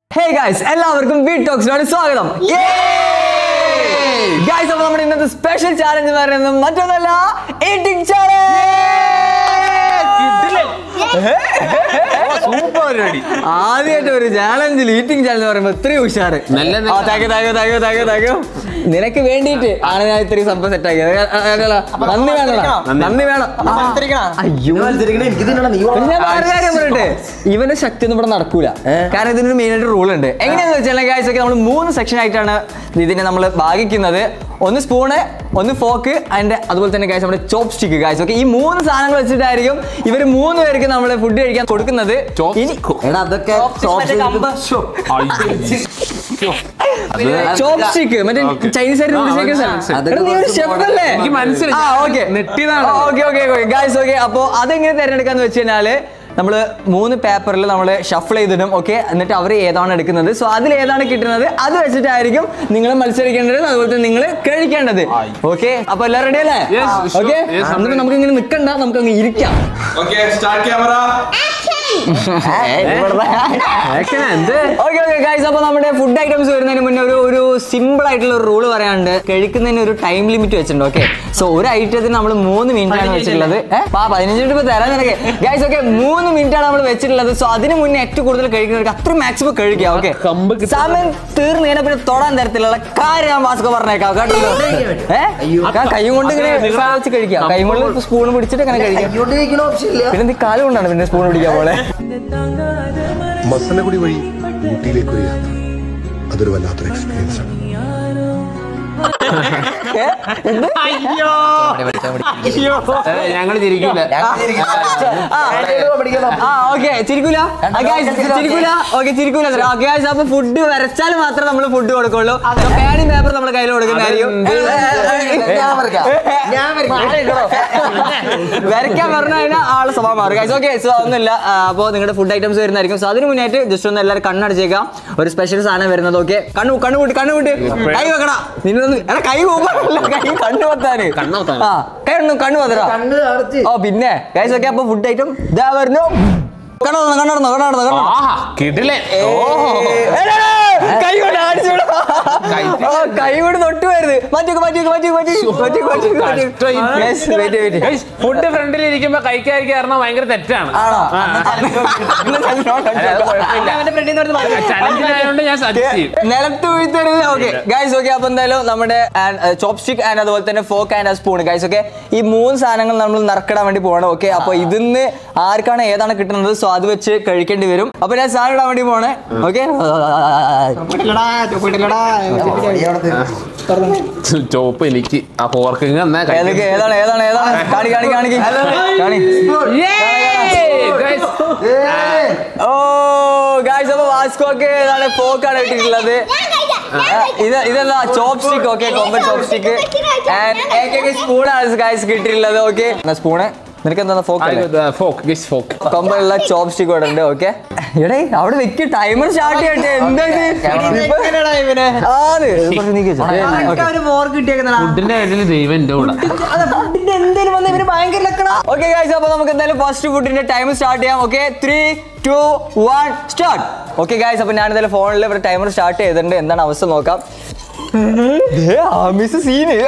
Hey guys എല്ലാവർക്കും B ടോക്സിനോട് സ്വാഗതം guys അപ്പോൾ നമ്മുടെ ഇന്നത്തെ സ്പെഷ്യൽ ചാലഞ്ച് എന്ന് പറയുന്നത് മറ്റൊന്നല്ല ഈറ്റിംഗ് സൂപ്പർ പരിപാടി ആദ്യമായിട്ട് ഒരു ചാലഞ്ചിൽ ഈറ്റിംഗ് ചാലഞ്ച് എന്ന് പറയുമ്പോൾ ഇത്രയും ഉഷാറ് നല്ല, നല്ല. ആ, thank you, thank you, thank you, thank you, thank you. നിനക്ക് വേണ്ടിയിട്ട് ആണ് ഞാൻ ഇത്രയും സംഭവം സെറ്റ് ആക്കിയത് ആ, ആ, ആ, ആ, നന്ദി വേണം നന്ദി വേണം ആ, അയ്യോ പിന്നെ ഞാൻ വേറെ കാര്യം പറയട്ടെ ഇവന്റെ ശക്തി ഒന്നും ഇവിടെ നടക്കൂല കാരണം ഇതിനൊരു മെയിൻ ആയിട്ട് റൂൾ ഉണ്ട് എങ്ങനെയാന്ന് വെച്ചാൽ ഗൈസ് ഒക്കെ നമ്മൾ മൂന്ന് സെക്ഷൻ ആയിട്ടാണ് ഇതിനെ നമ്മൾ ഭാഗിക്കുന്നത് ഒന്ന് സ്പൂണ് ഒന്ന് ഫോക്ക് അതിന്റെ അതുപോലെ തന്നെ ഗൈസ് നമ്മുടെ ചോപ്പ് സ്റ്റിക്ക് ഗൈസ് ഓക്കെ ഈ മൂന്ന് സാധനങ്ങൾ വെച്ചിട്ടായിരിക്കും ഇവർ മൂന്ന് പേർക്ക് നമ്മൾ ഫുഡ് കഴിക്കാൻ കൊടുക്കുന്നത് ഇനി എടാ അതൊക്കെ മറ്റേ കമ്പ് ചോപ്പ് സ്റ്റിക്ക് മറ്റേ ചൈനീസ് അതൊക്കെ ഷെഫ് അല്ലേ എനിക്ക് മനസ്സിലായി. ആ ഓക്കെ നെട്ടിയതാണ്. ഓക്കെ ഓക്കെ ഗൈസ് ഓക്കെ അപ്പൊ അതെങ്ങനെ തിരഞ്ഞെടുക്കാന്ന് വെച്ച് കഴിഞ്ഞാല് നമ്മൾ മൂന്ന് പേപ്പറിൽ നമ്മൾ ഷഫിൾ ചെയ്തിടും ഓക്കെ എന്നിട്ട് അവർ ഏതാണ് എടുക്കുന്നത് സോ അതിൽ ഏതാണ് കിട്ടുന്നത് അത് വെച്ചിട്ടായിരിക്കും നിങ്ങൾ മത്സരിക്കേണ്ടത് അതുപോലെ തന്നെ നിങ്ങൾ കഴിക്കേണ്ടത് ഓക്കെ അപ്പൊ എല്ലാവരും റെഡി അല്ലേ Yes, sure. Okay Yes, I'm എന്നിട്ട് നമുക്ക് ഇങ്ങനെ നിൽക്കണ്ട നമുക്ക് അങ്ങ് ഇരിക്കാം okay start camera okay okay guys അപ്പൊ നമ്മുടെ ഫുഡ് ഐറ്റംസ് വരുന്നതിന് മുന്നേ ഒരു ഒരു സിമ്പിൾ ആയിട്ടുള്ള ഒരു റൂള് പറയാനുണ്ട് കഴിക്കുന്നതിന് ഒരു ടൈം ലിമിറ്റ് വെച്ചിട്ടുണ്ട് ഓക്കെ സോ ഒരു ഐറ്റത്തിന് നമ്മൾ മൂന്ന് മിനിറ്റ് ആണ് വെച്ചിട്ടുള്ളത് ഏ? ആ പതിനഞ്ച് മിനിറ്റ് ഇപ്പൊ തരാൻ നിനക്ക് ഗൈസ് ഓക്കെ മൂന്ന് മിനിറ്റ് ആണ് നമ്മൾ വെച്ചിട്ടുള്ളത് സോ അതിന് മുന്നേ ഏറ്റവും കൂടുതൽ കഴിക്കുന്നവർക്ക് അത്ര മാക്സിമം കഴിക്കാം ഓക്കെ കമ്പ് കിട്ടുന്ന- സമയം തീർന്നു കഴിഞ്ഞാൽ പിന്നെ തൊടാൻ തരത്തിലുള്ള കാര്യം ഞാൻ വാസ്കോ പറഞ്ഞേക്കാം കേട്ടോ ഏഹ് കൈ കൊണ്ട് ഇങ്ങനെ വെച്ച് കഴിക്കാം കൈ കൊണ്ട് സ്പൂൺ പിടിച്ചിട്ട് ഇങ്ങനെ കഴിക്കാം ഇങ്ങോട്ട് കഴിക്കണ ഓപ്ഷൻ ഇല്ല പിന്നെ നീ കാലം കൊണ്ടാണ് പിന്നെ സ്പൂൺ പിടിക്കാൻ പോലെ മസനഗുഡി വഴി ഊട്ടിയിലേക്ക് ഒരു യാത്ര അതൊരു വല്ലാത്തൊരു എക്സ്പീരിയൻസ് ആണ് ഞങ്ങൾ ചിരിക്കൂല ആ ഓക്കെ ചിരിക്കൂല ആ, guys, ചിരിക്കൂല ഓക്കെ ചിരിക്കൂല ഗൈസ് അപ്പൊ ഫുഡ് വരച്ചാൽ മാത്രമേ നമ്മൾ ഫുഡ് കൊടുക്കുള്ളൂ പാഡി പേപ്പർ നമ്മുടെ കയ്യിൽ കൊടുക്കുന്നതായിരിക്കും ഞാൻ വരക്കാം. ഞാൻ വരയ്ക്കാൻ പറഞ്ഞു കഴിഞ്ഞാൽ ആള് സ്വഭാവം മാറും ഗൈസ് ഓക്കെ സോ ഒന്നുമില്ല അപ്പോൾ നിങ്ങളുടെ ഫുഡ് ഐറ്റംസ് വരുന്നതായിരിക്കും സോ അതിന് മുന്നായിട്ട് ജസ്റ്റ് ഒന്ന് എല്ലാവരും കണ്ണടച്ചേക്കാം ഒരു സ്പെഷ്യൽ സാധനം വരുന്നത് ഓക്കെ കണ്ണു കണ്ണു കൂട്ടി കണ്ണു കൂട്ടി കൈ വെക്കടാ നിന്നൊന്ന് എടാ കൈ പോകുമ്പോഴല്ല കൈ കണ്ണു പത്താന് കണ്ണ് പൊത്താൻ. ആ കൈ ഒന്ന് കണ്ണു പത്തരാ കണ്ണ് അടച്ച് ഓ പിന്നെ ഗൈസ് ഒക്കെ അപ്പൊ ഫുഡ് ഐറ്റം ഇതാ വരുന്നു കണ്ണടന്നോ കണ്ണടന്നോ കണ്ണടന്നോ കണ്ണടന്നോ ആഹാ കിടിലേ കൈ കൊണ്ട് അടിച്ചു വിടാം. ഓ, കൈ കൊണ്ട് തൊട്ട് വരുത് മാറ്റിക്ക് മാറ്റിക്ക് മാറ്റിക്ക് മാറ്റിക്ക് മാറ്റിക്ക് മാറ്റിക്ക് മാറ്റിക്ക് Yes, wait, wait. ഫുഡ് ഫ്രണ്ടിൽ ഇരിക്കുമ്പോ കഴിക്കാതിരിക്കാരണം ഭയങ്കര തെറ്റാണ് ആണോ ചലഞ്ചിനായതുകൊണ്ട് ഞാൻ സജസ്റ്റ് ചെയ്യും നിലത്ത് വീഴ്ത്തരുത് ഓക്കെ ഗൈസ് ഓക്കെ അപ്പൊ എന്തായാലും നമ്മുടെ ചോപ്പ് സ്റ്റിക് ആൻഡ് അതുപോലെ തന്നെ fork and spoon guys okay ഈ മൂന്ന് സാധനങ്ങൾ നമ്മൾ നറുക്കിടാൻ വേണ്ടി പോകണം ഓക്കെ അപ്പൊ ഇതിന്ന് ആർക്കാണ് ഏതാണ് കിട്ടുന്നത് സോ അത് വെച്ച് കഴിക്കേണ്ടി വരും അപ്പൊ ഞാൻ സാധനം ഇടാൻ വേണ്ടി പോണേ ഓക്കെ ചോപ്പ് എനിക്ക് ആ ഫോർക്കിങ് എന്നാ ഏതൊക്കെ ഏതാണ് ഏതാണ് ഏതാണ് കാണി കാണി കാണിക്ക് കാണി ഓ ഗൈസ് അപ്പൊ വാസ്കോ ഒക്കെ ഏതാണ് ഫോക്കാണ് ഇട്ടിട്ടുള്ളത് ഇത് ഇതെന്താ ചോപ്പ് സ്റ്റിക്ക് ഓക്കെ കൊമ്പൻ ചോപ്പ് സ്റ്റിക്ക് ആൻഡ് സ്പൂണാണ് ഗൈസ് കിട്ടിയിട്ടുള്ളത് ഓക്കെ സ്പൂണ് നിനക്ക് എന്താ ഫോക്ക് ഫോക്ക് ഗസ് ഫോക്ക് കൊമ്പുള്ള ചോപ്പ് സ്റ്റിക്ക് ഇവിടെ ഉണ്ട് ഓക്കെ എടേ അവിടെ വെക്ക് ടൈമർ സ്റ്റാർട്ട് ചെയ്യട്ടെ എന്താ ആത് കുറച്ച് നീക്കി വെച്ചോ. Okay. ഫുഡിന്റെ ഇടയിൽ ദൈവം എന്റെ കൂടെ ഓക്കെ ഗൈസ് അപ്പൊ നമുക്ക് എന്തായാലും ഫസ്റ്റ് ഫുഡിന്റെ ടൈം സ്റ്റാർട്ട് ചെയ്യാം okay three two one start okay guys അപ്പൊ ഞാൻ എന്തായാലും ഫോണിൽ ഇവിടെ ടൈമർ സ്റ്റാർട്ട് ചെയ്തിട്ടുണ്ട് എന്താണ് അവസ്ഥ നോക്കാം ആമിസ് സീന്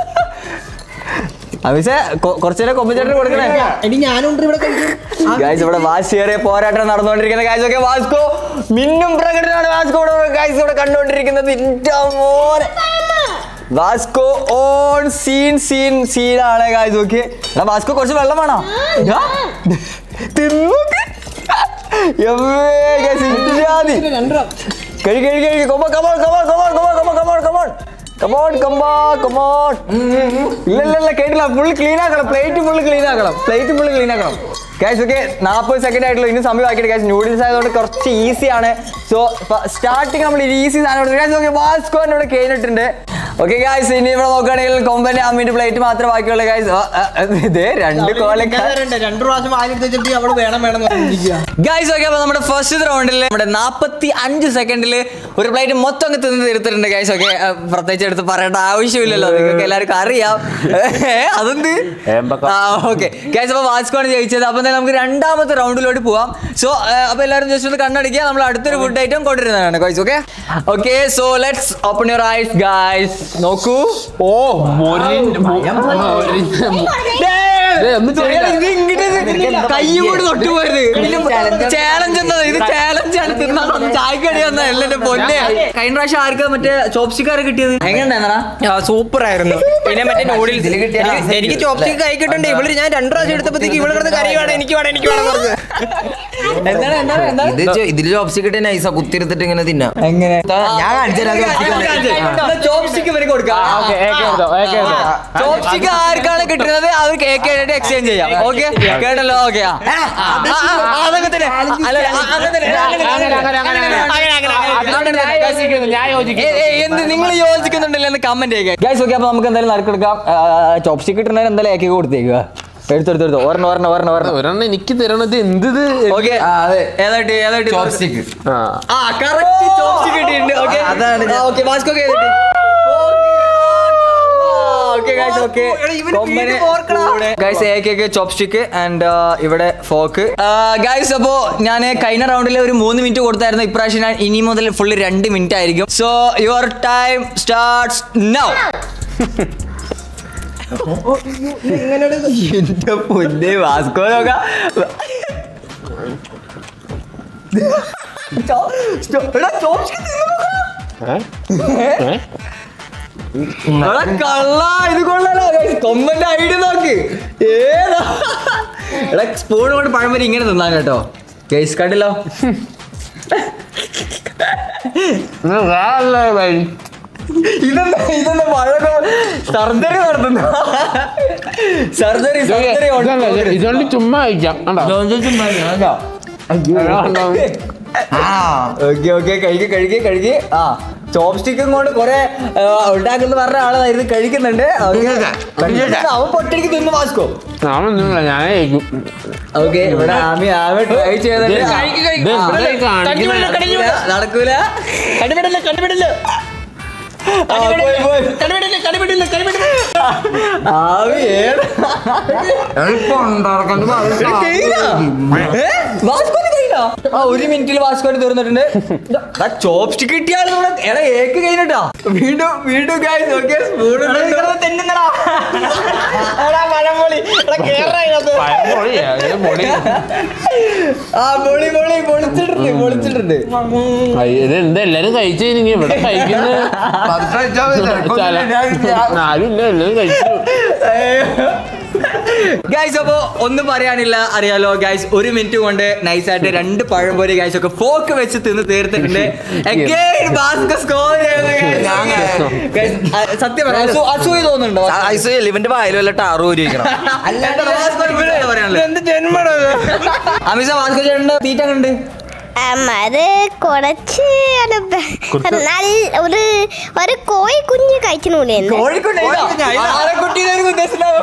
അമിസെ കുറച്ചേരം കൊമ്പച്ചേട്ടന് കൊടുക്കണേ എടി ഞാനുണ്ട് ഇവിടെ കഴിക്കും ഗൈസ് ഇവിടെ വാശിയേറിയ പോരാട്ടം നടന്നുകൊണ്ടിരിക്കുന്ന ഗൈസ് ഒക്കെ വാസ്കോ മിന്നും പ്രകടനമാണ് വാസ്കോ ഗൈസ് ഇവിടെ കണ്ടുകൊണ്ടിരിക്കുന്നത് ഇന്റെ മോനെ വാസ്കോ ഓൺ സീൻ സീൻ സീനാണ് ഗൈസ് ഓക്കെ എടാ വാസ്കോ കുറച്ച് വെള്ളം വേണോ ഇതാ. തിന്നോക്ക്. എമ്മേ guys, ഇജ്ജാതി. കഴി കഴി കഴി come on come on come on come on come on come on come on come on കമ്പാ കമോൺ ഇല്ല ഇല്ല ഇല്ല കേട്ടില്ല ഫുൾ ക്ലീൻ ആക്കണം പ്ലേറ്റ് ഫുൾ ക്ലീൻ ആക്കണം പ്ലേറ്റ് ഫുൾ ക്ലീൻ ആക്കണം ഗൈസ് ഓക്കെ നാൽപ്പത് സെക്കൻഡ് ആയിട്ടുള്ളൂ ഇനി സമയം ആക്കിയിട്ട് ഗൈസ് നൂഡിൽസ് ആയതുകൊണ്ട് കുറച്ച് ഈസിയാണ് സോ സ്റ്റാർട്ടിങ് നമ്മൾ ഈസി സാധനം ഗൈസ് ഓക്കെ വാസ്കോ ഇവിടെ കഴിഞ്ഞിട്ടുണ്ട് ഓക്കെ ഗായ്സ് ഇനി ഇവിടെ നോക്കുകയാണെങ്കിൽ കൊമ്പന്റെ അമ്മീന്റെ പ്ലേറ്റ് മാത്രമേ ബാക്കിയുള്ള ഗായ്സ് ഇതേ രണ്ട് കോലൊക്കെ രണ്ടു പ്രാവശ്യം വായിലെടുത്ത് വെച്ചിട്ട് അവള് വേണം വേണം എന്ന് പറഞ്ഞിരിക്കുക ഗൈസ് ഓക്കെ അപ്പൊ നമ്മുടെ ഫസ്റ്റ് റൗണ്ടിൽ നമ്മുടെ നാപ്പത്തി അഞ്ച് സെക്കൻഡിൽ ഒരു പ്ലേറ്റ് മൊത്തം അങ്ങ് തിന്ന് തീർത്തിട്ടുണ്ട് ഗൈസ് ഓക്കെ പ്രത്യേകിച്ച് എടുത്ത് പറയേണ്ട ആവശ്യമില്ലല്ലോ നിങ്ങൾക്ക് എല്ലാവർക്കും അറിയാം ഏ, അതെന്ത് ഏമ്പക്കം. ആ ഓക്കെ ഗൈസ് അപ്പൊ വാസ്കോണ് ജയിച്ചത് അപ്പൊ എന്തായാലും നമുക്ക് രണ്ടാമത്തെ റൗണ്ടിലോട്ട് പോവാം സോ അപ്പൊ എല്ലാവരും ജസ്റ്റ് ഒന്ന് കണ്ണടിക്കുക നമ്മൾ അടുത്തൊരു ഫുഡ് ഐറ്റം കൊണ്ടുവരുന്നതാണ് guys okay okay so let's open your eyes guys നോക്കൂ ഓ മൊരിൻ മൊരിൻ ദേ, ഒന്നും ചെയ്യില്ല. ഇത് ഇങ്ങോട്ട് കൈ കൊണ്ട് തൊട്ടു പോയത് ചാലഞ്ച് എന്താ ഇത് ചാലഞ്ച് ആണ് തിന്നാൻ ചായക്കടി വന്നല്ല എന്റെ പൊന്നെ കഴിഞ്ഞ പ്രാവശ്യം ആർക്കാ മറ്റേ ചോപ്സിക്കാരെ കിട്ടിയത് എങ്ങനെയുണ്ടായിരുന്നാ സൂപ്പർ ആയിരുന്നു പിന്നെ മറ്റേ നൂഡിൽസ് എനിക്ക് ചോപ്സ്റ്റിക്ക് കൈ കിട്ടണ്ടേ ഇവള് ഞാൻ രണ്ടു പ്രാവശ്യം എടുത്തപ്പോഴത്തേക്ക് ഇവള് കിടന്ന് കറി വേണം എനിക്ക് വേണം എനിക്ക് വേണം പറഞ്ഞത് എന്താണ് എന്താണ് എന്താണ് ഇത് ചോ- ഇതില് ചോപ്സ് കിട്ടിയ നൈസാ കുത്തിരുത്തിട്ട് ഇങ്ങനെ തിന്നാം എങ്ങനെ ഞാൻ കാണിച്ചുതരാം ചോപ്സ്റ്റിക്ക് ഇവര് കൊടുക്കാം ഓക്കേ, AK എടുത്തോ, AK എടുത്തോ. ചോപ്സ്റ്റിക്ക് ആർക്കാണ് കിട്ടുന്നത് അവർ കേക്ക് ആയിട്ട് എക്സ്ചേഞ്ച് ചെയ്യാം ഓക്കെ കേട്ടല്ലോ ഓക്കെ അതൊക്കെ തന്നെ അല്ല ആ, അങ്ങനെ തന്നെ അങ്ങനെ അങ്ങനെ, അങ്ങനെ, അങ്ങനെ, അങ്ങനെ. അതിനോട് ഞാൻ യോജിക്കുന്നു, ഞാൻ യോജിക്കുന്നു. ഏ, ഏ, എന്ത് നിങ്ങൾ യോജിക്കുന്നുണ്ടല്ലോ എന്ന് കമന്റ് ചെയ്യുക ഗൈസ് ഓക്കെ അപ്പൊ നമുക്ക് എന്തായാലും നറുക്കെടുക്കാം ചോപ്സ്റ്റിക്ക് കിട്ടുന്നതിന് എന്തായാലും ഏക്കി കൊടുത്തേക്കുക എടുത്തെടുത്തെടുത്തു ഒരെണ്ണം ഒരെണ്ണം ഒരെണ്ണം ഒരെണ്ണം ഒരെണ്ണം എനിക്ക് തരണത് എന്ത് ഇത്? ഓക്കെ ഏതായിട്ട് ഏതായിട്ട് ചോപ്സ്റ്റിക്ക് ആ. ആ കറക്റ്റ് ചോപ്സ്റ്റിക്ക് കിട്ടിയിട്ടുണ്ട് ഓക്കെ അതാണ് ഞാൻ- ഓക്കെ മാസ്ക് ഒക്കെ ചെയ്തിട്ട് ഓക്കെ ഗൈസ് ഓക്കെ ഗൈസ് ഏക്കൊക്കെ ചോപ്സ്റ്റിക്ക് ആൻഡ് ഇവിടെ ഫോക്ക് ഗൈസ് അപ്പോ ഞാൻ കഴിഞ്ഞ റൗണ്ടിൽ ഒരു മൂന്ന് മിനിറ്റ് കൊടുത്തായിരുന്നു ഇപ്രാവശ്യം ഞാൻ ഇനി മുതൽ ഫുള്ള് രണ്ട് മിനിറ്റ് ആയിരിക്കും so your time starts now എന്റെ പൊന്നെ വാസ്കോ നോക്കാം ഏ? ഏ? എടാ കള്ള ഇത് കൊള്ളാലോ കൊമ്പന്റെ ഐഡിയ നോക്ക് ഏതാ എടാ സ്പൂൺ കൊണ്ട് പഴംപരി ഇങ്ങനെ തിന്നാൻ കേട്ടോ കേസ് കണ്ടില്ലോ ഇത് വേറെയുള്ള വഴി. ഇതെന്താ ഇതെന്താ പഴം സർജറി നടത്തുന്ന സർജറി സർജറി ഇതല്ല, ഇതുകൊണ്ട് ചുമ്മാ കഴിക്കാം കണ്ടോ? കണ്ടോ? ഓക്കെ ഓക്കെ കഴിക്ക് കഴിക്ക് കഴിക്ക് ആ ചോപ്സ്റ്റിക്കും കൊണ്ട് കുറെ ഉണ്ടാക്കുന്ന പറഞ്ഞ ആള് ഇത് കഴിക്കുന്നുണ്ട് Okay. അവൻ പൊട്ടിക്ക് തിന്നു വാസ്കോ ഞാനൊന്നുമില്ല ഞാൻ കഴിക്കും ഓക്കെ ഇവിടെ ആമി ആമി ട്രൈ ചെയ്തിട്ട് ഇത് ഇത് ഇവിടെ കാണിക്കുന്ന നടക്കൂല കണ്ടുപിടില്ല കണ്ടുപിടില്ല ആ, പോയി, പോയി. കണ്ടുപിടില്ല കണ്ടുപിടില്ല കണ്ടുപിടില്ല ആമി ഏതാ? കയ്യിലാ? ഏ? വാസ്കോന് കയ്യിലാ? ആ ഒരു മിനിറ്റിൽ വാസ്കോന് തീർന്നിട്ടുണ്ട് ചോപ്സ്റ്റിക് കിട്ടിയാൽ നമ്മുടെ എടാ ഏക്ക് കഴിഞ്ഞിട്ടാ വീണ്ടും വീണ്ടും guys, okay, spoon ഉണ്ട്. തെന്നുന്നടാ എടാ പഴംപൊളി എടാ കേറാ ഇതിനകത്ത് പഴംപൊളിയാ, ഇത് പൊളി. ആ പൊളി പൊളി പൊളിച്ചിട്ടുണ്ട് പൊളിച്ചിട്ടുണ്ട് അയ്യ, ഇത് എന്താ എല്ലാരും കഴിച്ചു കഴിഞ്ഞെങ്കിൽ ഇവിടെ കഴിക്കുന്നത് ആരും ഇല്ല എല്ലാരും കഴിച്ചു ഗൈസ് അപ്പോ ഒന്നും പറയാനില്ല അറിയാലോ ഗൈസ് ഒരു മിനിറ്റ് കൊണ്ട് നൈസ് ആയിട്ട് രണ്ട് പഴംപൊരി ഗൈസ് ഒക്കെ ഫോക്ക് വെച്ച് തിന്ന് തീർത്തിട്ടുണ്ട് Again, basket score ചെയ്യുന്നു guys. Guys, ആ, സത്യം പറയാം അസൂ- അസൂയ തോന്നുന്നുണ്ടോ ഐസോയല്ല ഇവന്റെ വായിലും വല്ല ടാറ് ഊരിക്കണം അല്ലാണ്ട് ഭാസ്കർ ഇവിടെ എന്താ പറയാനുള്ളത്? എന്ത് ജന്മടാ അമിഷ ഭാസ്കർ ചേട്ടന്റെ തീറ്റ കണ്ട് ആം, അത് കുറച്ച് അത് ബ- നല്ല ഒരു ഒരു കോഴി കുഞ്ഞ് കഴിക്കണൂലായിരുന്നു കോഴിക്കുണ്ട് ആരെക്കുട്ടീനെ ഒരു ഉദ്ദേശിച്ചിട്ടുണ്ടാവും.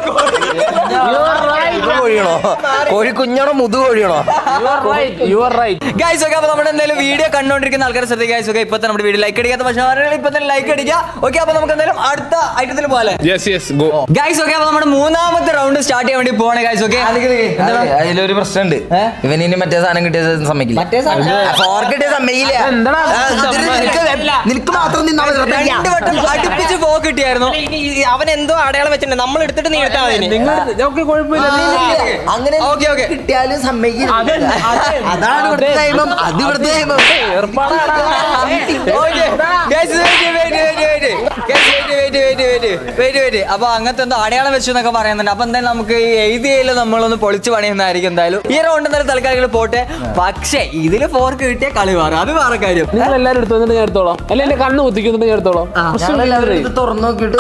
കോഴിയണോ കോഴി കുഞ്ഞാണോ മുതു കോഴിയണോ you are right guys okay അപ്പൊ നമ്മുടെ എന്തായാലും വീഡിയോ കണ്ടോണ്ടിരിക്കുന്ന ആൾക്കാരെ ശ്രദ്ധിക്കുക ഗൈസ് ഒക്കെ ഇപ്പൊ തന്നെ നമ്മുടെ വീഡിയോ ലൈക്ക് അടിക്കാത്ത പക്ഷേ ആരെങ്കിലും ഇപ്പൊ തന്നെ ലൈക്ക് അടിക്കുക ഓക്കെ അപ്പൊ നമുക്ക് എന്തായാലും അടുത്ത ഐറ്റത്തിൽ പോലെ yes yes go guys okay അപ്പൊ നമ്മുടെ മൂന്നാമത്തെ റൗണ്ട് സ്റ്റാർട്ട് ചെയ്യാൻ വേണ്ടി പോവാണ് ഗൈസ് ഓക്കെ അതിലൊരു പ്രശ്നമുണ്ട് ഏ? ഇവൻ ഇനി മറ്റേ സാധനം കിട്ടിയ സമ്മതിക്കില്ല മറ്റേ സാധനം? ഫോർക്ക് കിട്ടിയ സമ്മതിക്കില്ല അതെന്താടാ? ആ, ഇതിന് നിനക്ക് നിനക്ക് മാത്രം നിന്നാ മതി രണ്ട് ശ്രദ്ധിക്കാം. വട്ടം അടുപ്പിച്ച് പോ കിട്ടിയായിരുന്നു ഇനി ഈ- അവൻ എന്തോ അടയാളം വെച്ചിട്ടുണ്ട് നമ്മൾ എടുത്തിട്ട് നീ എടുത്താൽ മതി ഇനി. ഓക്കെ കുഴപ്പമില്ല നീ നില്ല്. അങ്ങനെ ഓക്കെ ഓക്കെ കിട്ടിയാലും സമ്മതിക്കില്ല അതാണ് ഇവിടുത്തെ നിയമം അത് ഇവിടുത്തെ നിയമം അപ്പൊ അങ്ങനത്തെ എന്തോ അടയാളം വെച്ചു എന്നൊക്കെ പറയുന്നുണ്ട് അപ്പൊ എന്തായാലും നമുക്ക് ഈ എഴുതിയതിൽ നമ്മളൊന്ന് പൊളിച്ചു പണിയുന്നതായിരിക്കും എന്തായാലും ഈ റൗണ്ട് എന്തായാലും തൽക്കാലം പോട്ടെ പക്ഷേ ഇതില് ഫോർക്ക് കിട്ടിയ കളി മാറും അത് വേറെ കാര്യം നിങ്ങൾ എല്ലാരും എടുത്തു വന്നിട്ട് ഞാൻ എടുത്തോളാം അല്ല എന്റെ കണ്ണ് കുത്തിക്കുന്നിട്ട് ഞാൻ എടുത്തോളാം ഞങ്ങളെല്ലാവരും ഇത് തുറന്നു നോക്കിയിട്ട്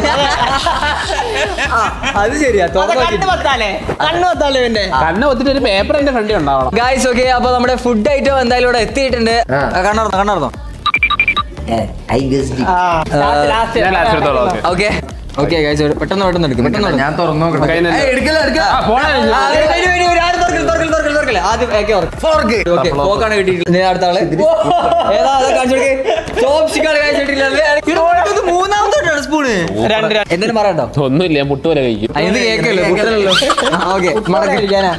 ആ, അത് ശരിയാ അത് കണ്ണ് പത്താലേ കണ്ണ് പത്താലേ ഇവന്റെ കണ്ണ് കുത്തിട്ട് ഒരു പേപ്പർ എന്റെ ഫ്രണ്ടിൽ ഉണ്ടാവണം ഗായ്സ് ഓക്കെ അപ്പൊ നമ്മുടെ ഫുഡ് ഐറ്റം എന്തായാലും ഇവിടെ എത്തിയിട്ടുണ്ട് ആ. കണ്ണർന്നോ കണ്ണർന്നോ ഐ ഗസ്റ്റ് ഞാൻ ലാസ്റ്റ് എടുത്തോളാം ഓക്കെ ഓക്കെ ഓക്കെ ഗൈസ് പെട്ടെന്ന് പെട്ടെന്ന് എടുക്കും പെട്ടെന്ന് എടുക്കും. ഞാൻ തുറന്നു നോക്കട്ടെ കയ്യിൽ നിന്ന്. ഏയ്, എടുക്കല്ല എടുക്കല്ല ആ, പോണേ. ആ, വരൂ, വരൂ, വരൂ, വരൂ. ആരും തുറക്കില്ല, തുറക്കില്ല, തുറക്കില്ല, തുറക്കില്ല. ആദ്യം AK തുറക്ക്. Okay, പോക്കാണ് കിട്ടിയിട്ടുള്ളത്. ഇനി അടുത്ത ആള്. ഏതാ, അതാ കാണിച്ചു കൊടുക്ക്. Chopstick ആണ് കാണിച്ചു കൊടുത്തിട്ടുള്ളത്. ഇത് ഇത് മൂന്നാമത്തോട്ടാണ് സ്പൂണ് രണ്ട് രണ്ട് എന്തെങ്കിലും പറയട്ടോ ഒന്നുമില്ല ഞാൻ മുട്ടുപോലെ കഴിക്കും ഇത് കേക്കല്ലോ കുത്തലല്ലോ ഓക്കെ മടക്കിരിക്കാനാ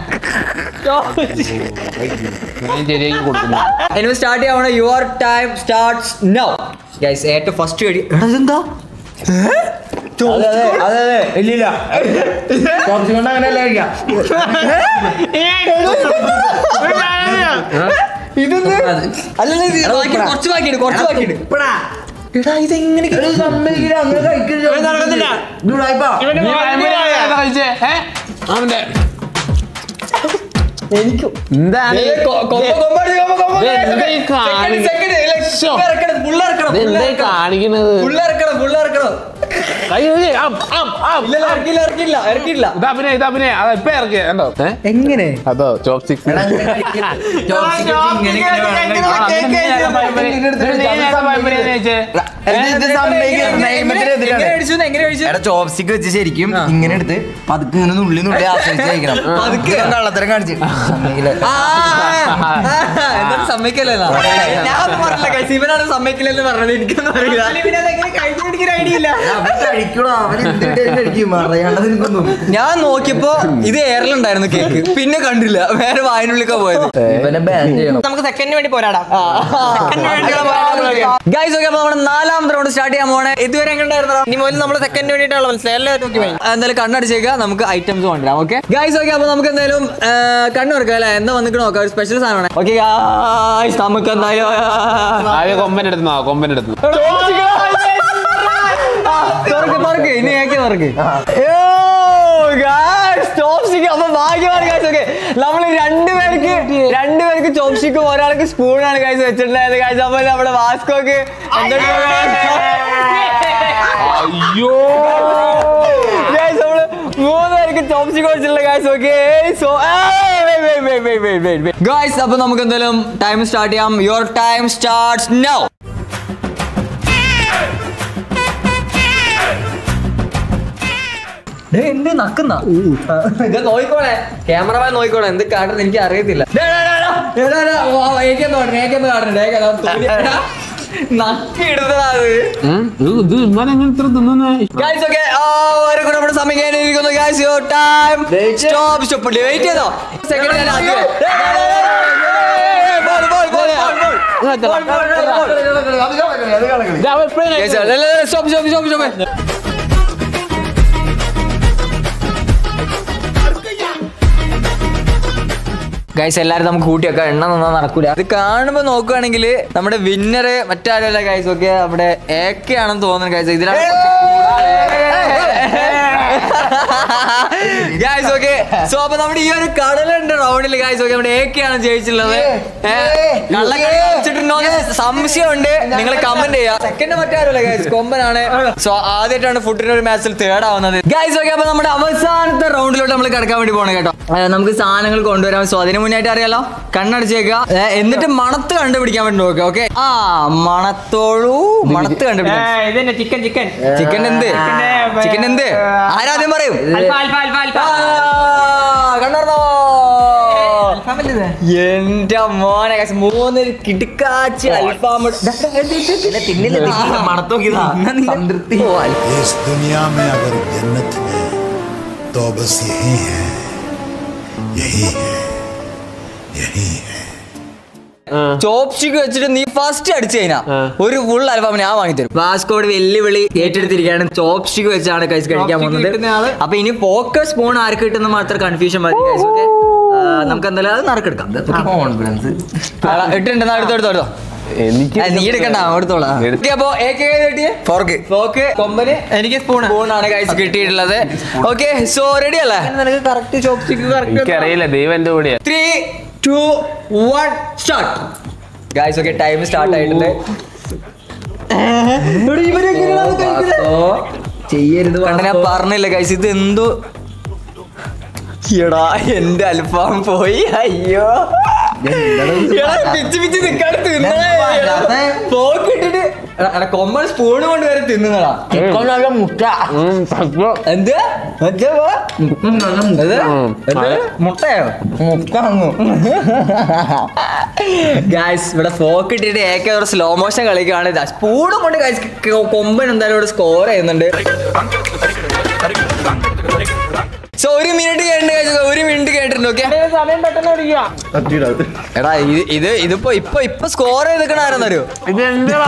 ഞാൻ ശരിയാക്കി കൊടുക്കുന്നു ഇനി സ്റ്റാർട്ട് ചെയ്യാവണ your time starts now guys ഏറ്റവും ഫസ്റ്റ് കടി എടാ ഇതെന്താ അതെ അതെ അതെ അതെ ഇല്ലില്ല കുറച്ചും കൊണ്ട് അങ്ങനെ അല്ല കഴിക്കാം ഇതൊന്ന് അല്ലല്ല ഇത് ബാക്കി കുറച്ച് ബാക്കിയിട് കുറച്ച് ബാക്കിയിട് എടാ ഇതെങ്ങനെ ഒരു സമ്മതിക്കില്ല അങ്ങനെ കഴിക്കില്ല ഇതുടായിപ്പാ. നീ ഭയങ്കര ഏതാ കഴിച്ചേ ഏ? അവന്റെ എന്താണ് ഏയ് കൊ- കൊമ്പ് കൊമ്പ് അടി, കൊമ്പ് കൊമ്പ് ഇത് അടി. എന്താ ഈ കാണി- Second, second, ഇല്ല, ശോ. full ഇറക്കണം, full ഇറക്കണം, ഇത് full എന്താ ഈ ഇറക്കണം. കാണിക്കണത് Full ഇറക്കണം, full ഇറക്കണം. കൈ കഴുകി. ആം, ആം, ആം, ഇല്ല, ഇല്ല, ആം. ഇറക്കിയില്ല, ഇറക്കിയില്ല, ഇറക്കിയില്ല. ഇത് അഭിനയ ഇത് അഭിനയ അത് ഇപ്പൊ ഇറക്കിയ കണ്ടോ ഏ? എങ്ങനെ അതോ ചോപ്പ് സിക്സ് എടാ, ഇങ്ങനെ കഴിക്കില്ല. ചോപ്സ്റ്റിക്ക് വെച്ച് ഇങ്ങനെ ഇങ്ങനെ വേണം കഴിക്കാൻ. ഇത് ഇത് സമ്മതിക്കില്ല. നിയമത്തിനെതിരാണ്. എങ്ങനെ കഴിച്ചു എങ്ങനെ കഴിച്ചു എടാ ചോപ്സ്റ്റിക്ക് വെച്ച് ശരിക്കും ഇങ്ങനെ എടുത്ത് പതുക്കെ ഇങ്ങനെ നുള്ളി നുള്ളി ആശ്രയിച്ച് കഴിക്കണം പതുക്കെ? ഇത് കള്ളത്തരം കാണിച്ച് സമ്മതിക്കില്ല. ആ, ആ, ആ, എന്താണ് സമ്മതിക്കല്ലേ എന്നാ? ഞാൻ പറഞ്ഞില്ല guys, ഇവനാണ് സമ്മതിക്കില്ലെന്ന് പറഞ്ഞത് എനിക്കൊന്നും അറിയില്ല എടാ, അവൻ കഴിക്കണോ അവൻ എന്ത് കിട്ടിയാലും കഴിക്കും അറിയാണ്ടത് എനിക്കൊന്നും ഞാൻ നോക്കിയപ്പോ ഇത് എയറിലുണ്ടായിരുന്നു കേക്ക് പിന്നെ കണ്ടില്ല വേറെ വായനുള്ളിലേക്കാ പോയത് ഇവനെ ബാൻ ചെയ്യണം നമുക്ക് സെക്കൻഡിന് വേണ്ടി പോരാടാം ഗൈസ് ഓക്കെ അപ്പൊ നമ്മുടെ നാലാമത്തെ റൗണ്ട് സ്റ്റാർട്ട് ചെയ്യാൻ പോണേ ഇതുവരെ എങ്ങനെ ഉണ്ടായിരുന്നു ഇനി മുതൽ നമ്മൾ സെക്കൻഡിന് വേണ്ടിയിട്ടുള്ള മനസ്സിലായി എല്ലാവരും നോക്കി പോയി എന്തായാലും കണ്ണടിച്ചേക്കുക നമുക്ക് ഐറ്റംസ് കൊണ്ടുവരാം ഓക്കെ ഗൈസ് ഓക്കെ അപ്പൊ നമുക്ക് എന്തായാലും കണ്ണു തുറക്കാം അല്ലെ എന്താ വന്നിട്ട് നോക്കാം ഒരു സ്പെഷ്യൽ സാധനമാണ് ഓക്കെ ഗൈസ് നമുക്ക് എന്തായാലും ആദ്യം കൊമ്പൻ എടുത്തു കൊമ്പൻ എടുത്തു ആ, തുറക്ക് തുറക്ക് ഇനി ഏക്കെ തുറക്ക് ചോപ്സ്റ്റിക്ക് അപ്പൊ ഭാഗ്യമാണ് കാഴ്ച ഓക്കെ നമ്മൾ രണ്ടുപേർക്ക് രണ്ടുപേർക്ക് ചോപ്സ്റ്റിക്കും ഒരാൾക്ക് സ്പൂണാണ് കാഴ്ച വെച്ചിട്ടുണ്ടായത് കാഴ്ച അപ്പൊ നമ്മുടെ വാസ്കോക്ക് അയ്യോ Guys, നമ്മള് മൂന്ന് പേർക്ക് ചോപ്സ്റ്റിക് വെച്ചിട്ടുള്ള ഗായ്സ് ഓക്കെ സോ ഗായ്സ് അപ്പൊ നമുക്ക് എന്തായാലും ടൈം സ്റ്റാർട്ട് ചെയ്യാം യുവർ ടൈം സ്റ്റാർട്ട്സ് നൗ എന്ത് നക്കുന്ന ഇത് നോയിക്കോളെ ക്യാമറമാൻ നോയിക്കോളെ എന്ത് കാട്ടുന്നത് എനിക്ക് അറിയത്തില്ല നക്കി ഇടുന്നതാ അത് ഇത് ഇവൻ എങ്ങനെ ഇത്ര തിന്നുന്നേ ഗൈസ് ഓക്കെ ഓരോ കൂടെ നമ്മുടെ സമയം കഴിഞ്ഞിരിക്കുന്നു guys your time stop stop wait ചെയ്തോ സെക്കൻഡ് ഞാൻ ആദ്യം ബോൾ ബോൾ ബോൾ ഇത് അവൻ എപ്പോഴും stop stop stop stop guys എല്ലാരും നമുക്ക് കൂട്ടി വെക്കാം എണ്ണ നന്നാ നടക്കൂല ഇത് കാണുമ്പോ നോക്കുകയാണെങ്കിൽ നമ്മുടെ വിന്നറ് മറ്റാരല്ല ഗൈസ് ഒക്കെ അവിടെ ഏക്കെ ആണെന്ന് തോന്നുന്നു ഗൈസ് ഇതിലാണ് ഗൈസ് ഓക്കെ സോ അപ്പൊ നമ്മുടെ ഈ ഒരു കടലുണ്ട് റൗണ്ടിൽ ഗൈസ് ഓക്കെ നമ്മുടെ ഏക്കെയാണ് ജയിച്ചിട്ടുള്ളത് കള്ളക്കളി കളിച്ചിട്ടുണ്ടോ എന്ന് സംശയമുണ്ട് നിങ്ങൾ കമന്റ് ചെയ്യാം സെക്കൻഡ് മറ്റാരല്ല ഗൈസ് കൊമ്പനാണ് സോ ആദ്യമായിട്ടാണ് ഫുഡിന്റെ ഒരു മാച്ചിൽ തേർഡ് ആവുന്നത് ഗൈസ് ഓക്കെ അപ്പൊ നമ്മുടെ അവസാനത്തെ റൗണ്ടിലോട്ട് നമ്മൾ കിടക്കാൻ വേണ്ടി പോകണം കേട്ടോ ഏ, നമുക്ക് സാധനങ്ങൾ കൊണ്ടുവരാൻ സോ അതിന് മുന്നായിട്ട് അറിയാലോ കണ്ണടിച്ചേക്കുക ഏ, എന്നിട്ട് മണത്ത് കണ്ടുപിടിക്കാൻ വേണ്ടി നോക്കുക ഓക്കെ ആ മണത്തോളൂ മണത്ത് കണ്ടുപിടിക്കാം ഇതന്നെ ചിക്കൻ ചിക്കൻ ചിക്കൻ എന്ത് ചിക്കൻ എന്ത് ആരാദ്യം പറയും അൽഫ അൽഫ അൽഫ അൽഫ ആ, കണ്ടോർന്നോ? എന്റെ മോനെ guys, മൂന്ന് കിടുക്കാച്ചി അൽഫാം തിന്നില്ല തിന്നില്ല മണത്തോക്കിയതാ സംതൃപ്തി इस दुनिया में अगर जन्नत है तो बस यही है यही है यही है ചോപ്സ്റ്റിക്ക് വെച്ചിട്ട് നീ ഫസ്റ്റ് അടിച്ചു കഴിഞ്ഞാ ഒരു ഫുൾ അൽഫാം ഞാൻ വാങ്ങിത്തരും വാസ്കോട് വെല്ലുവിളി ഏറ്റെടുത്തിരിക്കുകയാണ് ചോപ്സ്റ്റിക്ക് വെച്ചാണ് കൈസ് കഴിക്കാൻ പോകുന്നത് അപ്പൊ ഇനി ഫോക്കസ് സ്പൂൺ ആർക്ക് കിട്ടുന്ന മാത്രം കൺഫ്യൂഷൻ മതി guys, okay? ആ, നമുക്ക് എന്തായാലും അത് നറുക്കെടുക്കാം കോൺഫിഡൻസ് ഇട്ടുണ്ട് എന്നാ എടുത്തോ എടുത്തോ എടുത്തോ എനിക്ക് ആ, നീ എടുക്കണ്ട എടുത്തോളാം എടുത്ത്. അപ്പൊ ഏക്ക് കിട്ടിയേ ഫോർക്ക് ഫോക്ക് കൊമ്പന് എനിക്ക് സ്പൂൺ സ്പൂണാണ് കൈസ് കിട്ടിയിട്ടുള്ളത് ഓക്കെ സോ റെഡി അല്ലേ നിനക്ക് കറക്റ്റ് ചോപ്സ്റ്റിക്ക് കറക്റ്റ് എനിക്കറിയില്ല ദൈവം എന്റെ കൂടെയാ three two one start guys okay time start ആയിട്ടുണ്ട് ചെയ്യരുത് കണ്ട ഞാൻ പറഞ്ഞില്ല ഗൈസ് ഇത് എന്തോ എടാ എന്റെ അൽഫാം പോയി അയ്യോ എടാ, പിച്ച് പിച്ച് നിക്കാണ്ട് തിന്നണേ. എന്താ വേണ്ടാത്തെ? പോക്ക് ഇട്ടിട്ട് എടാ, എടാ, കൊമ്പൻ സ്പൂൺ കൊണ്ട് വരെ തിന്നുന്നടാ ചിക്കൻ നല്ല മുട്ട എന്ത് മറ്റേ പോ. ഇത്? എന്ത്? മുട്ടയോ മുട്ട അങ്ങ് ഗായ്സ് ഇവിടെ ഫോക്ക് ഇട്ടിട്ട് ഏക്കെ ഒരു സ്ലോ മോഷൻ കളിക്കുകയാണ് സ്പൂണും കൊണ്ട് ഗായ്സ് കൊമ്പൻ എന്തായാലും ഇവിടെ സ്കോർ ചെയ്യുന്നുണ്ട് സോ ഒരു മിനിറ്റ് കേട്ടിട്ട് guys, ഒരു മിനിറ്റ് കേട്ടിട്ടുണ്ട് ഓക്കെ സമയം പെട്ടെന്ന് ഓടിക്കുക എടാ ഇത് ഇത് ഇതിപ്പോ ഇപ്പൊ ഇപ്പൊ സ്കോർ ചെയ്ത് നിൽക്കണായിരുന്നൊരു ഇത് എന്തുവാ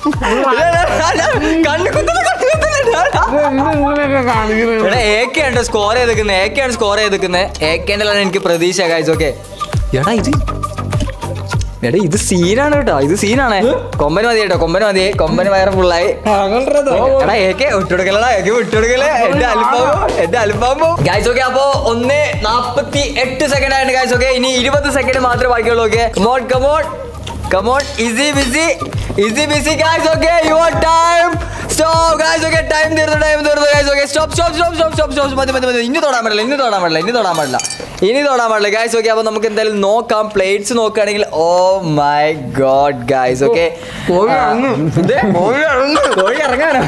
കണ്ണു കുത്തുന്നു കണ്ണു കുത്തുന്നു എന്തൊക്കെ കാണിക്കുന്നത് എടാ ഏക്കെയാണ് സ്കോർ ചെയ്തേക്കുന്നത് ഏക്കെയാണ് സ്കോർ ചെയ്തേക്കുന്നത് ഏക്കേണ്ടല്ലാണ് എനിക്ക് പ്രതീക്ഷ ഗായ്സ് ഓക്കെ എടാ ഇത് എടാ ഇത് സീനാണ് കേട്ടോ ഇത് സീനാണ് കൊമ്പന് മതി കേട്ടോ കൊമ്പന് മതി കൊമ്പന് വയറ് ഫുള്ളായി എടാ ഏക്കെ വിട്ടുകൊടുക്കലടാ ഏക്കെ വിട്ടുകൊടുക്കല് എന്റെ അൽഫാമോ എന്റെ അൽഫാമോ ഗായ്സ് ഓക്കെ അപ്പോ ഒന്ന് നാപ്പത്തി എട്ട് സെക്കൻഡ് ആയിട്ട് ഗായ്സ് ഓക്കെ ഇനി ഇരുപത് സെക്കൻഡ് മാത്രമേ ബാക്കിയുള്ളൂ okay come on come on come on easy busy easy busy guys okay your time stop guys okay time തീർന്നു ടൈം തീർന്നു guys okay stop stop stop stop stop stop മതി മതി മതി ഇനി തൊടാൻ പാടില്ല ഇനി തൊടാൻ പാടില്ല ഇനി തൊടാൻ പാടില്ല ഇനി തൊടാൻ പാടില്ല ഗായ്സ് ഓക്കെ അപ്പൊ നമുക്ക് എന്തായാലും നോക്കാം പ്ലേറ്റ്സ് നോക്കുകയാണെങ്കിൽ oh my god guys okay കോഴി ഇറങ്ങും. കോഴി ഇറങ്ങാനോ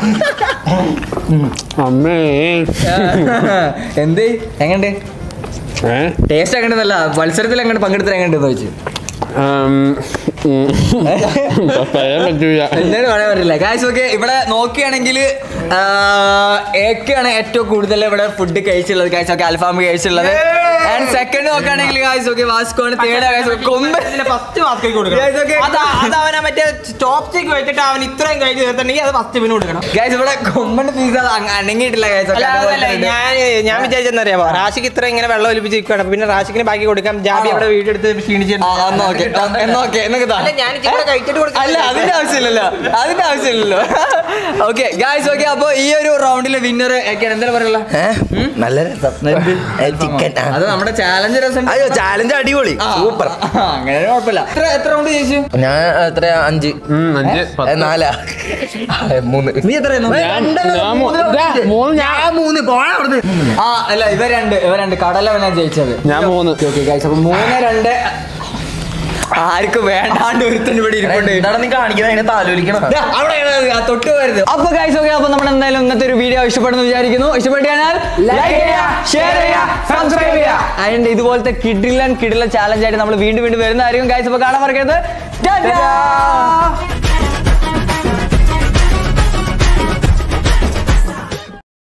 അമ്മേ എന്ത് എങ്ങണ്ട് ഏ ടേസ്റ്റ് എങ്ങനെന്നല്ല മത്സരത്തിൽ എങ്ങനെ പങ്കെടുത്തിട്ട് എങ്ങനെയുണ്ടെന്ന് ചോദിച്ചു ഉം, ഉം. പറയാൻ പറ്റൂല എന്തായാലും പറയാൻ പറ്റില്ല ഗായ്സ് ഓക്കെ ഇവിടെ നോക്കുകയാണെങ്കിൽ ഏക്കാണ് ഏറ്റവും കൂടുതൽ ഇവിടെ ഫുഡ് കഴിച്ചുള്ളത് ഗായ്സ് ഓക്കെ അൽഫാം കഴിച്ചുള്ളത് ആൻഡ് സെക്കൻഡ് നോക്കുകയാണെങ്കിൽ ഗായ്സ് ഓക്കെ വാസ്കോ ആണ് തേർഡ് ഗായ്സ് കൊമ്പ് ഫസ്റ്റ് മാസ്ക് Guys, കൊടുക്കണം okay. അത് അത് അവനെ മറ്റേ സ്റ്റോപ്പ് സ്റ്റിക്ക് വെച്ചിട്ട് അവൻ ഇത്രയും കഴിഞ്ഞ് തീർത്തിട്ടുണ്ടെങ്കിൽ അത് ഫസ്റ്റ് ഇവന് കൊടുക്കണം ഗായ്സ് ഇവിടെ കൊമ്പന്റെ പീസ് അനങ്ങിയിട്ടില്ല ഗായ്സ് അല്ല അതല്ല ഓക്കെ ഞാൻ ഞാൻ വിചാരിച്ചെന്നറിയാമോ റാഷിക്ക് ഇത്ര ഇങ്ങനെ വെള്ളം ഒലിപ്പിച്ച് നിൽക്കുകയാണ് പിന്നെ റാഷിക്കിന് ബാക്കി കൊടുക്കാം ജാബി ആണോ? അവിടെ വീഡിയോ എടുത്ത് ക്ഷീണിച്ചിട്ടുണ്ട് ഓക്കെ എന്നോക്കെ എന്നൊക്കെ താ. അല്ല, ഞാൻ ഇച്ചിരി കൂടെ കഴിച്ചിട്ട് കൊടുക്കാം. അല്ല അതിന്റെ ആവശ്യമില്ലല്ലോ അതിന്റെ ആവശ്യമില്ലല്ലോ ഓക്കെ ഗായ്സ് ഓക്കെ അപ്പൊ ഈ ഒരു റൗണ്ടിലെ വിന്നർ ഒക്കെയാണ് എന്തായാലും പറയുള്ള നല്ല രസം ചിക്കൻ അത് നമ്മുടെ ചാലഞ്ച് രസം അയ്യോ ചാലഞ്ച് അടിപൊളി സൂപ്പർ അങ്ങനെ കുഴപ്പമില്ല എത്ര എത്ര റൗണ്ട് ജയിച്ചു ഞാൻ എത്ര അഞ്ച് ഉം, അഞ്ച് ഏ, പത്ത് നാലാ ഏ, മൂന്ന് നീ എത്രയായിരുന്നു ഞാൻ ഞാൻ മൂ- ഇതാ, മൂന്ന് ഞാൻ മൂന്ന് പോണ അവിടുന്ന് ആ അല്ല ഇവ രണ്ട് ഇവ രണ്ട് കടലവനാ ജയിച്ചത് ഞാൻ മൂന്ന് ഓക്കെ ഗൈസ് അപ്പൊ മൂന്ന് രണ്ട് ആർക്കും വേണ്ടാണ്ട് ഒരുത്തൻ ഇവിടെ ഇരിപ്പുണ്ട് എന്താണ് നീ കാണിക്കുന്നത് അതിനെ താലോലിക്കണം ദാ, അവിടെയാണ് ആ തൊട്ട് വരുന്നത് അപ്പൊ ഗൈസ് ഓക്കെ അപ്പൊ നമ്മൾ എന്തായാലും ഇന്നത്തെ ഒരു വീഡിയോ ഇഷ്ടപ്പെടുന്നു വിചാരിക്കുന്നു ഇഷ്ടപ്പെട്ടു കഴിഞ്ഞാൽ ലൈക്ക് ചെയ്യുക ഷെയർ ചെയ്യുക സബ്സ്ക്രൈബ് ചെയ്യുക അതിന്റെ ഇതുപോലത്തെ കിഡിലൻ കിഡിലൻ ചാലഞ്ച് ആയിട്ട് നമ്മൾ വീണ്ടും വീണ്ടും വരുന്നതായിരിക്കും ഗൈസ് അപ്പൊ കാണാൻ മറക്കരുത് ടാറ്റാ.